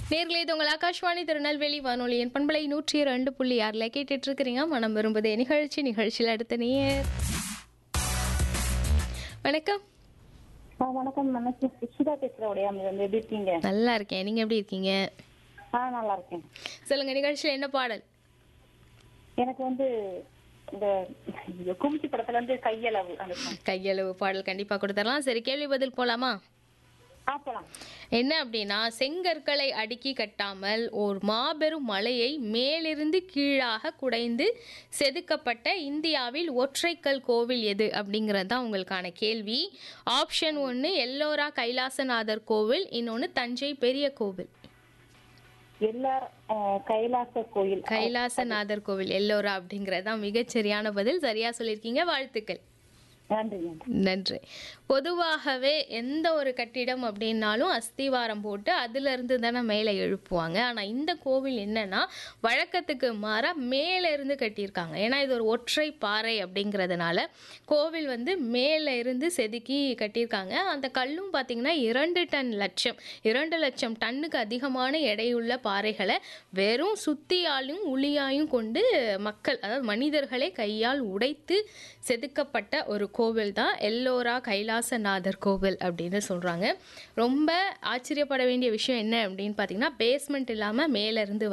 நேர்களே இது உங்கள் ஆகாஷ்வாணி திருநெல்வேலி வானொலியின் பண்பலை நூற்றி ரெண்டு புள்ளி ஆறில் கேட்டுட்டு இருக்கிறீங்க மனம் விரும்புதே நிகழ்ச்சி நிகழ்ச்சியில் அடுத்த நேர் வணக்கம் ஆ வணக்கம் மனசு சுஷிதா பேசுறேன் உடையாமல் வந்து எப்படி இருக்கீங்க நல்லா இருக்கேன் நீங்க எப்படி இருக்கீங்க ஆ நல்லா இருக்கேன் சொல்லுங்க நிகழ்ச்சியில் என்ன பாடல் எனக்கு வந்து இந்த இந்த கும்கி படத்துல வந்து கையளவு அந்த song. கையளவு பாடல் கண்டிப்பா கொடுத்துடலாம் சரி கேள்வி பதில் போலாமா ஆ போலாம் என்ன அப்படின்னா செங்கற்களை அடுக்கி கட்டாமல் ஓர் மாபெரும் மலையை மேலிருந்து கீழாக குடைந்து செதுக்கப்பட்ட இந்தியாவில் ஒற்றைக்கல் கோவில் எது அப்படிங்கிறது தான் உங்களுக்கான கேள்வி ஆப்ஷன் ஒன்று எல்லோரா கைலாசநாதர் கோவில் இன்னொன்று தஞ்சை பெரிய கோவில் எல்லார் ஆ, கைலாச கோயில் கைலாசநாதர் கோவில் எல்லோரா அப்படிங்கிறது தான் மிகச்சரியான பதில் சரியா சொல்லியிருக்கீங்க வாழ்த்துக்கள் நன்றி நன்றி நன்றி பொதுவாகவே எந்த ஒரு கட்டிடம் அப்படின்னாலும் அஸ்திவாரம் போட்டு அதிலிருந்து தானே மேலே எழுப்புவாங்க ஆனால் இந்த கோவில் என்னன்னா வழக்கத்துக்கு மாறாக மேலே இருந்து கட்டியிருக்காங்க ஏன்னா இது ஒரு ஒற்றை பாறை அப்படிங்கிறதுனால கோவில் வந்து மேலே இருந்து செதுக்கி கட்டியிருக்காங்க அந்த கல்லும் பார்த்தீங்கன்னா இரண்டு டன் லட்சம் இரண்டு லட்சம் டன்னுக்கு அதிகமான எடையுள்ள பாறைகளை வெறும் சுத்தியாலும் உளியாயும் கொண்டு மக்கள் அதாவது மனிதர்களே கையால் உடைத்து செதுக்கப்பட்ட ஒரு கோவில் தான் எல்லோரா கைலாசநாதர் கோவில் அப்படின்னு சொல்கிறாங்க ரொம்ப ஆச்சரியப்பட வேண்டிய விஷயம் என்ன அப்படின்னு பார்த்தீங்கன்னா பேஸ்மெண்ட் இல்லாமல் மேலேருந்து